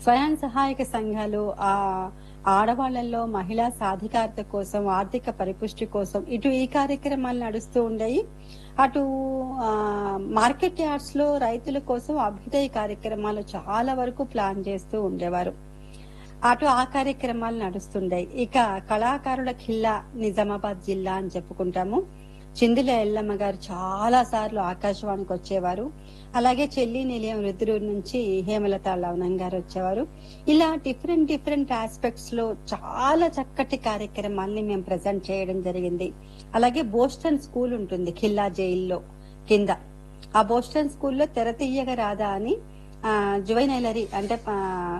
స్వయం సహాయక సంఘాలు ఆ ఆడవాళ్లలో మహిళా సాధికారత కోసం ఆర్థిక పరిపుష్టి కోసం ఇటు ఈ కార్యక్రమాలు నడుస్తూ ఉండేవి అటు ఆ, మార్కెట్ యార్డ్స్ లో రైతుల కోసం అభ్యుదయ కార్యక్రమాలు చాలా వరకు ప్లాన్ చేస్తూ ఉండేవారు అటు ఆ కార్యక్రమాలు నడుస్తుండేవి ఇక కళాకారుల ఖిల్లా నిజామాబాద్ జిల్లా అని చెప్పుకుంటాము చిందుల ఎల్లమ్మ గారు చాలా సార్లు ఆకాశవాణికి వచ్చేవారు అలాగే చెల్లి నిలయం రుద్రూరు నుంచి హేమలత లవణం గారు వచ్చేవారు ఇలా డిఫరెంట్ డిఫరెంట్ ఆస్పెక్ట్స్ లో చాలా చక్కటి కార్యక్రమాల్ని మేము ప్రజెంట్ చేయడం జరిగింది అలాగే బోస్టన్ స్కూల్ ఉంటుంది ఖిల్లా జైల్లో కింద ఆ బోస్టన్ స్కూల్లో తెర తీయగ రాదా అని జువైనైలరీ అంటే ఆ,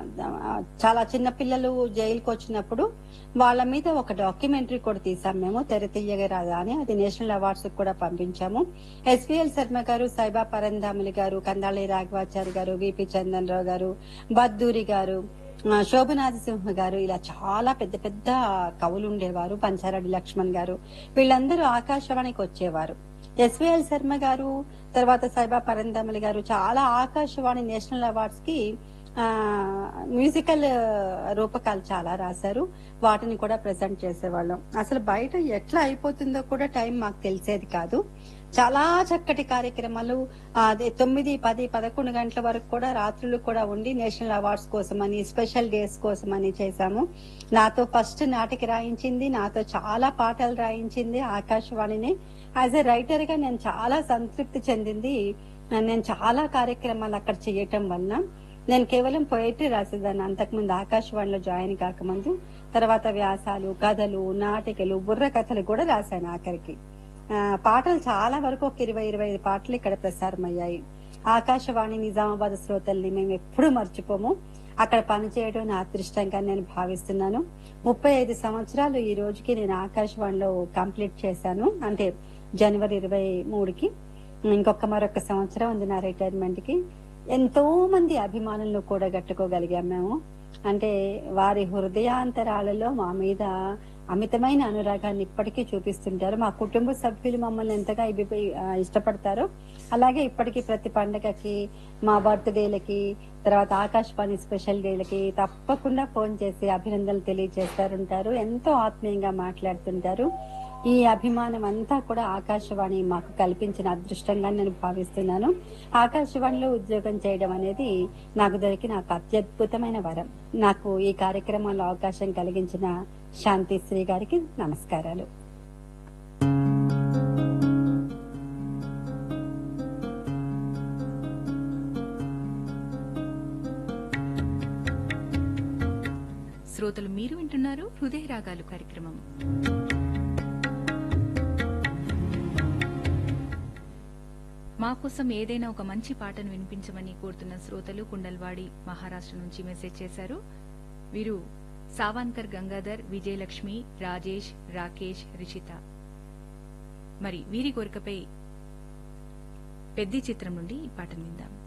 చాలా చిన్న పిల్లలు జైలుకి వచ్చినప్పుడు వాళ్ళ మీద ఒక డాక్యుమెంటరీ కూడా తీసాం మేము తెర తీయగ రాదా అని అది నేషనల్ అవార్డ్స్ కూడా పంపించాము ఎస్విఎల్ శర్మ గారు సైబా పరంధాములు గారు కందాళి రాఘవాచారి గారు విపి చందన్ రావు గారు బద్దూరి గారు ఆ, శోభనాథ సింహ గారు ఇలా చాలా పెద్ద పెద్ద కవులు ఉండేవారు పంచారెడ్డి లక్ష్మణ్ గారు వీళ్ళందరూ ఆకాశవాణికి వచ్చేవారు ఎస్విఎల్ శర్మ గారు తర్వాత సైబా పరంధాములు గారు చాలా ఆకాశవాణి నేషనల్ అవార్డ్స్ కి ఆ మ్యూజికల్ రూపకాలు చాలా రాశారు వాటిని కూడా ప్రెజెంట్ చేసేవాళ్ళం అసలు బయట ఎట్లా అయిపోతుందో కూడా టైం మాకు తెలిసేది కాదు చాలా చక్కటి కార్యక్రమాలు ఆ, అదే తొమ్మిది పది పదకొండు గంటల వరకు కూడా రాత్రులు కూడా ఉండి నేషనల్ అవార్డ్స్ కోసమని స్పెషల్ డేస్ కోసమని చేశాము నాతో ఫస్ట్ నాటిక రాయించింది నాతో చాలా పాటలు రాయించింది ఆకాశవాణిని యాజ్ ఎ రైటర్ గా నేను చాలా సంతృప్తి చెందింది నేను చాలా కార్యక్రమాలు అక్కడ చేయటం వలన నేను కేవలం పొయిటరీ రాసేదాన్ని అంతకుముందు ఆకాశవాణిలో జాయిన్ కాకముందు తర్వాత వ్యాసాలు కథలు నాటికలు బుర్ర కథలు కూడా రాశాను ఆఖరికి ఆ, పాటలు చాలా వరకు ఒక ఇరవై ఇరవై ఐదు పాటలు ఇక్కడ ప్రసారం అయ్యాయి ఆకాశవాణి నిజామాబాద్ శ్రోతల్ని మేము ఎప్పుడూ మర్చిపోము అక్కడ పనిచేయడం నా అదృష్టంగా నేను భావిస్తున్నాను ముప్పై ఐదు సంవత్సరాలు ఈ రోజుకి నేను ఆకాశవాణిలో కంప్లీట్ చేశాను అంటే జనవరి ఇరవై మూడుకి ఇంకొక మరొక సంవత్సరం ఉంది నా రిటైర్మెంట్ కి ఎంతో మంది అభిమానులను కూడా గట్టుకోగలిగాం మేము అంటే వారి హృదయాంతరాలలో మా మీద అమితమైన అనురాగాన్ని ఇప్పటికీ చూపిస్తుంటారు మా కుటుంబ సభ్యులు మమ్మల్ని ఎంతగా ఇవి ఇష్టపడతారో అలాగే ఇప్పటికీ ప్రతి పండగకి మా బర్త్డేలకి తర్వాత ఆకాశవాణి స్పెషల్ డేలకి తప్పకుండా ఫోన్ చేసి అభినందనలు తెలియజేస్తారుంటారు ఎంతో ఆత్మీయంగా మాట్లాడుతుంటారు ఈ అభిమానం అంతా కూడా ఆకాశవాణి మాకు కల్పించిన అదృష్టంగా నేను భావిస్తున్నాను ఆకాశవాణిలో ఉద్యోగం చేయడం అనేది నాకు దొరికిన ఒక అత్యద్భుతమైన వరం నాకు ఈ కార్యక్రమంలో అవకాశం కలిగించిన శాంతి శ్రీ గారికి నమస్కారాలు శ్రోతలు మీరు వింటున్నారు హృదయ రాగాలు కార్యక్రమం మా కోసం ఏదైనా ఒక మంచి పాటను వినిపించమని కోరుతున్న శ్రోతలు కుండల్వాడి మహారాష్ట్ర నుంచి మెసేజ్ చేశారు వీరు సావాన్కర్ గంగాధర్ విజయలక్ష్మి రాజేష్ రాకేష్ రిషిత మరి వీరి కోరికపై పెద్ది చిత్రం నుండి ఈ పాటను విందాం